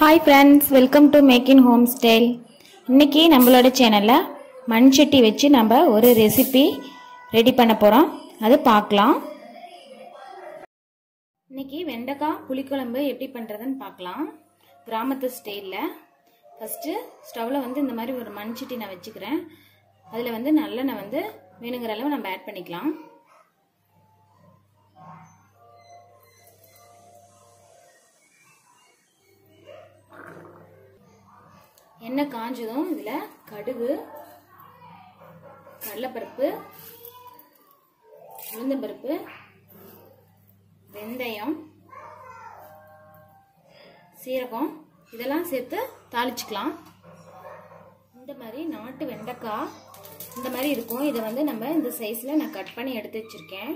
hi friends welcome to make in home style இன்றைக்கி நம்மளோட சேனலில் மண் சட்டி வச்சு நம்ம ஒரு ரெசிபி ரெடி பண்ண போகிறோம் அது பார்க்கலாம் இன்றைக்கி வெண்டைக்காய் புளிக்குழம்பு எப்படி பண்ணுறதுன்னு பார்க்கலாம் கிராமத்து ஸ்டைலில் ஃபஸ்ட்டு ஸ்டவ்வில் வந்து இந்த மாதிரி ஒரு மண் சட்டி நான் வச்சுக்கிறேன் அதில் வந்து நல்லெண்ணெய் வந்து வேணுங்கிற அளவு நம்ம ஆட் பண்ணிக்கலாம் எண்ணெய் காஞ்சதும் இதில் கடுகு கடலைப்பருப்பு உளுந்தம்பருப்பு வெந்தயம் சீரகம் இதெல்லாம் சேர்த்து தாளிச்சுக்கலாம் இந்த மாதிரி நாட்டு வெண்டைக்காய் இந்த மாதிரி இருக்கும் இதை வந்து நம்ம இந்த சைஸில் நான் கட் பண்ணி எடுத்து வச்சுருக்கேன்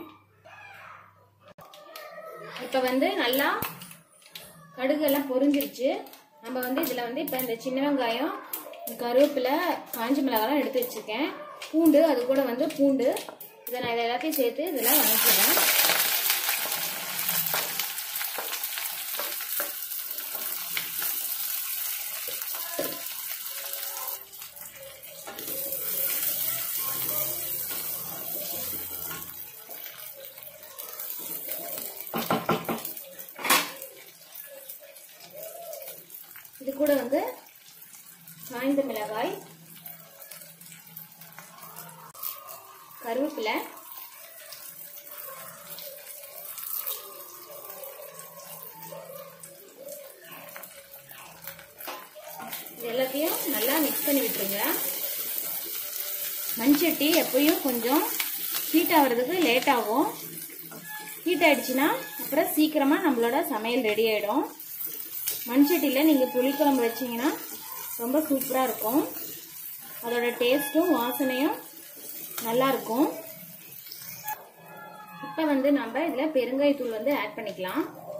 இப்போ வந்து நல்லா கடுகெல்லாம் பொரிஞ்சிருச்சு நம்ம வந்து இதில் வந்து இப்போ இந்த சின்ன வெங்காயம் கருவேப்பிலை காஞ்சி மிளகாலாம் எடுத்து வச்சுருக்கேன் பூண்டு அது கூட வந்து பூண்டு இதை நான் இதை எல்லாத்தையும் சேர்த்து இதெல்லாம் வதக்கிடுறேன் இது கூட வந்து காய்ந்த மிளகாய் கருவேப்பிலை இது எல்லாத்தையும் நல்லா மிக்ஸ் பண்ணி விட்டுருங்க மண்சட்டி எப்பயும் கொஞ்சம் ஹீட் ஆகிறதுக்கு லேட் ஆகும் ஹீட் ஆயிடுச்சுன்னா அப்புறம் சீக்கிரமாக நம்மளோட சமையல் ரெடி ஆகிடும் மண்சட்டியில் நீங்கள் புளிக்குழம்பு வச்சிங்கன்னா ரொம்ப சூப்பராக இருக்கும் அதோட டேஸ்ட்டும் வாசனையும் நல்லா இருக்கும் இப்போ வந்து நம்ம இதில் பெருங்காயத்தூள் வந்து ஆட் பண்ணிக்கலாம்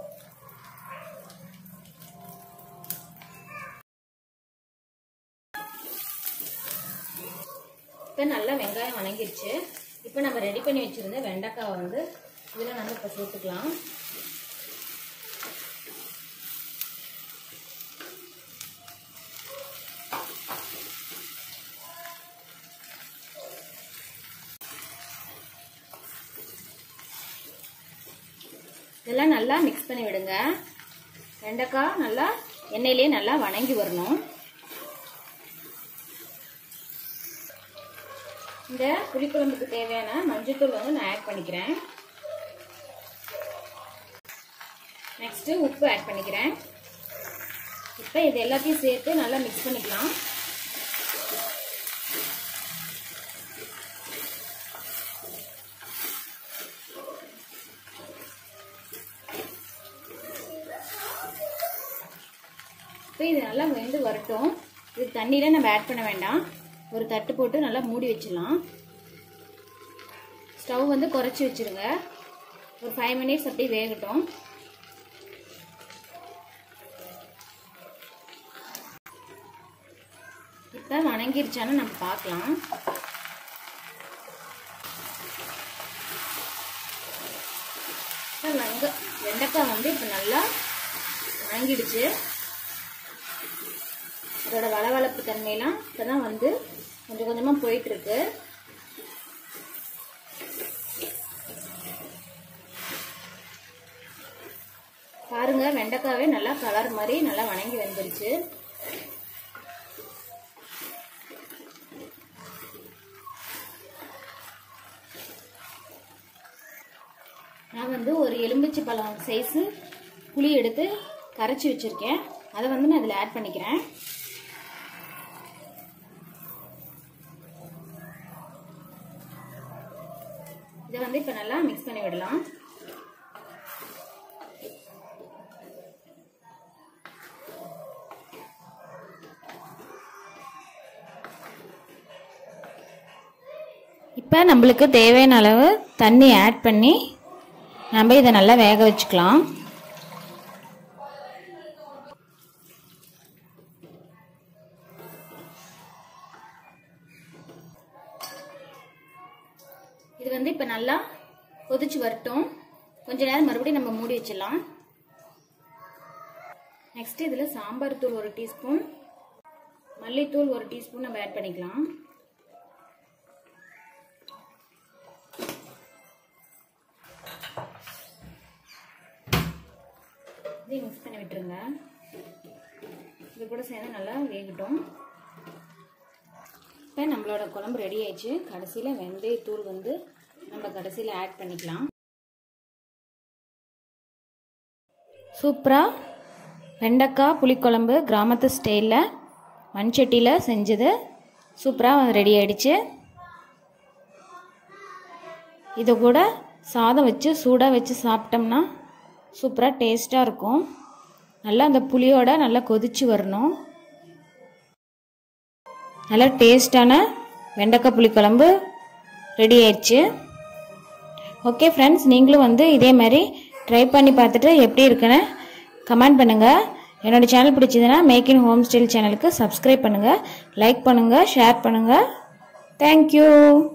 இப்போ நல்லா வெங்காயம் வணங்கிடுச்சு இப்போ நம்ம ரெடி பண்ணி வச்சுருந்த வெண்டைக்காவை வந்து இதில் நம்ம இப்போ சேர்த்துக்கலாம் இதெல்லாம் நல்லா மிக்ஸ் பண்ணி விடுங்க வெண்டைக்காய் நல்லா எண்ணெயிலே நல்லா வணங்கி வரணும் இந்த புளிக்குழம்புக்கு தேவையான மஞ்சத்தூள் வந்து நான் ஆட் பண்ணிக்கிறேன் நெக்ஸ்ட்டு உப்பு ஆட் பண்ணிக்கிறேன் இப்போ இது எல்லாத்தையும் சேர்த்து நல்லா மிக்ஸ் பண்ணிக்கலாம் இப்போ இது நல்லா வெந்து வரட்டும் இது தண்ணியில் நம்ம ஆட் பண்ண வேண்டாம் ஒரு தட்டு போட்டு நல்லா மூடி வச்சிடலாம் ஸ்டவ் வந்து குறைச்சி வச்சுருங்க ஒரு ஃபைவ் மினிட்ஸ் அப்படியே வேகட்டும் இப்போ வணங்கிருச்சான்னு நம்ம பார்க்கலாம் வெங்க வெண்டைக்காய் வந்து இப்போ நல்லா வணங்கிடுச்சு அதோட வளவளப்பு தன்மையெல்லாம் இப்போ தான் வந்து கொஞ்சம் கொஞ்சமாக போயிட்டுருக்கு பாருங்க வெண்டைக்காவே நல்லா கலர் மாதிரி நல்லா வணங்கி வந்துருச்சு நான் வந்து ஒரு எலும்பிச்சை பழம் சைஸு புளி எடுத்து கரைச்சி வச்சுருக்கேன் அதை வந்து நான் இதில் ஆட் பண்ணிக்கிறேன் இதை வந்து இப்போ நல்லா மிக்ஸ் பண்ணி விடலாம் இப்போ நம்மளுக்கு தேவையான அளவு தண்ணி ஆட் பண்ணி நம்ம இதை நல்லா வேக வச்சுக்கலாம் இது வந்து இப்போ நல்லா கொதிச்சு வரட்டும் கொஞ்ச நேரம் மறுபடியும் நம்ம மூடி வச்சிடலாம் நெக்ஸ்ட் இதில் சாம்பார் தூள் ஒரு டீஸ்பூன் மல்லித்தூள் ஒரு டீஸ்பூன் நம்ம ஆட் பண்ணிக்கலாம் இதையும் மிக்ஸ் பண்ணி விட்டுருங்க இது கூட சேர்ந்து நல்லா வேகட்டும் இப்போ நம்மளோட குழம்பு ரெடி ஆயிடுச்சு கடைசியில் வெந்தயத்தூள் வந்து நம்ம கடைசியில் ஆட் பண்ணிக்கலாம் சூப்பராக வெண்டைக்காய் புளிக்குழம்பு கிராமத்து ஸ்டைலில் மண்சட்டியில் செஞ்சது சூப்பராக ரெடி ஆயிடுச்சு இதை கூட சாதம் வச்சு சூடாக வச்சு சாப்பிட்டோம்னா சூப்பராக டேஸ்ட்டாக இருக்கும் நல்லா அந்த புளியோட நல்லா கொதிச்சு வரணும் நல்லா டேஸ்டான வெண்டைக்காய் புளிக்குழம்பு ரெடி ஆயிடுச்சு ஓகே ஃப்ரெண்ட்ஸ் நீங்களும் வந்து இதே மாதிரி ட்ரை பண்ணி பார்த்துட்டு எப்படி இருக்குன்னு கமெண்ட் பண்ணுங்கள் என்னோடய சேனல் பிடிச்சதுன்னா மேக் இன் ஹோம் ஸ்டைல் சேனலுக்கு சப்ஸ்கிரைப் பண்ணுங்கள் லைக் பண்ணுங்கள் ஷேர் பண்ணுங்கள் தேங்க்யூ